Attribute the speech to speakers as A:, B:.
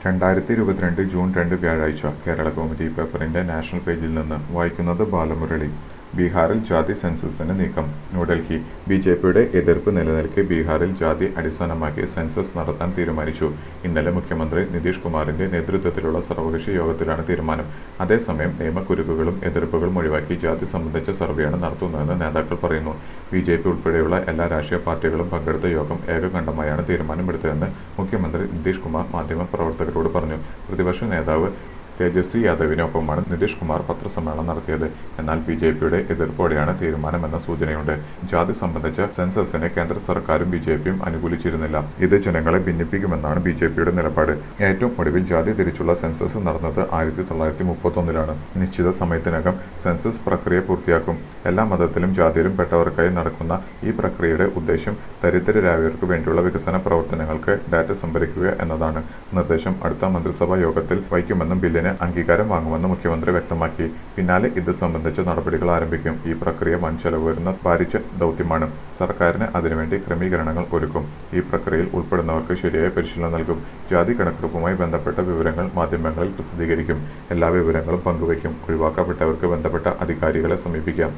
A: രണ്ടായിരത്തി ഇരുപത്തിരണ്ട് ജൂൺ രണ്ട് വ്യാഴാഴ്ച കേരള കൗമുദി പേപ്പറിന്റെ നാഷണൽ പേജിൽ നിന്ന് വായിക്കുന്നത് ബാലമുരളി ബീഹാറിൽ ജാതി സെൻസസിന് നീക്കം ന്യൂഡൽഹി ബി ജെ പിയുടെ എതിർപ്പ് നിലനിൽക്കെ ബീഹാറിൽ ജാതി അടിസ്ഥാനമാക്കി സെൻസസ് നടത്താൻ തീരുമാനിച്ചു ഇന്നലെ മുഖ്യമന്ത്രി നിതീഷ് കുമാറിന്റെ നേതൃത്വത്തിലുള്ള സർവകക്ഷി യോഗത്തിലാണ് തീരുമാനം അതേസമയം നിയമക്കുരുക്കുകളും എതിർപ്പുകളും ഒഴിവാക്കി ജാതി സംബന്ധിച്ച സർവേയാണ് നടത്തുന്നതെന്ന് നേതാക്കൾ പറയുന്നു ബി ജെ പി ഉൾപ്പെടെയുള്ള എല്ലാ രാഷ്ട്രീയ പാർട്ടികളും പങ്കെടുത്ത യോഗം ഏകകണ്ഠമായാണ് തീരുമാനമെടുത്തതെന്ന് മുഖ്യമന്ത്രി നിതീഷ് കുമാർ മാധ്യമപ്രവർത്തകരോട് പറഞ്ഞു പ്രതിപക്ഷ നേതാവ് തേജസ്വി യാദവിനൊപ്പമാണ് നിതീഷ് കുമാർ പത്രസമ്മേളനം നടത്തിയത് എന്നാൽ ബി ജെ പിയുടെ എതിർപ്പോടെയാണ് തീരുമാനമെന്ന സൂചനയുണ്ട് ജാതി സംബന്ധിച്ച സെൻസസിനെ കേന്ദ്ര സർക്കാരും ബി ജെ പിയും അനുകൂലിച്ചിരുന്നില്ല ഇത് ജനങ്ങളെ ഭിന്നിപ്പിക്കുമെന്നാണ് ബി ജെ പിയുടെ നിലപാട് ഏറ്റവും ഒടുവിൽ ജാതി തിരിച്ചുള്ള സെൻസസ് നടന്നത് ആയിരത്തി തൊള്ളായിരത്തി മുപ്പത്തൊന്നിലാണ് നിശ്ചിത സമയത്തിനകം സെൻസസ് പ്രക്രിയ പൂർത്തിയാക്കും എല്ലാ മതത്തിലും ജാതിയിലും പെട്ടവർക്കായി നടക്കുന്ന ഈ പ്രക്രിയയുടെ ഉദ്ദേശം ദരിദ്രരായവർക്ക് വേണ്ടിയുള്ള വികസന പ്രവർത്തനങ്ങൾക്ക് ഡാറ്റ സംഭരിക്കുക എന്നതാണ് നിർദ്ദേശം അടുത്ത മന്ത്രിസഭാ യോഗത്തിൽ വയ്ക്കുമെന്നും ബില്ലിന് അംഗീകാരം വാങ്ങുമെന്നും മുഖ്യമന്ത്രി വ്യക്തമാക്കി പിന്നാലെ ഇത് സംബന്ധിച്ച നടപടികൾ ആരംഭിക്കും ഈ പ്രക്രിയ വൻ ചെലവ് വരുന്ന ഭാരിച്ച ദൗത്യമാണ് സർക്കാരിന് അതിനുവേണ്ടി ക്രമീകരണങ്ങൾ ഒരുക്കും ഈ പ്രക്രിയയിൽ ഉൾപ്പെടുന്നവർക്ക് ശരിയായ പരിശീലനം നൽകും ജാതി കണക്കെടുപ്പുമായി ബന്ധപ്പെട്ട വിവരങ്ങൾ മാധ്യമങ്ങളിൽ പ്രസിദ്ധീകരിക്കും എല്ലാ വിവരങ്ങളും പങ്കുവയ്ക്കും ഒഴിവാക്കപ്പെട്ടവർക്ക് ബന്ധപ്പെട്ട അധികാരികളെ സമീപിക്കാം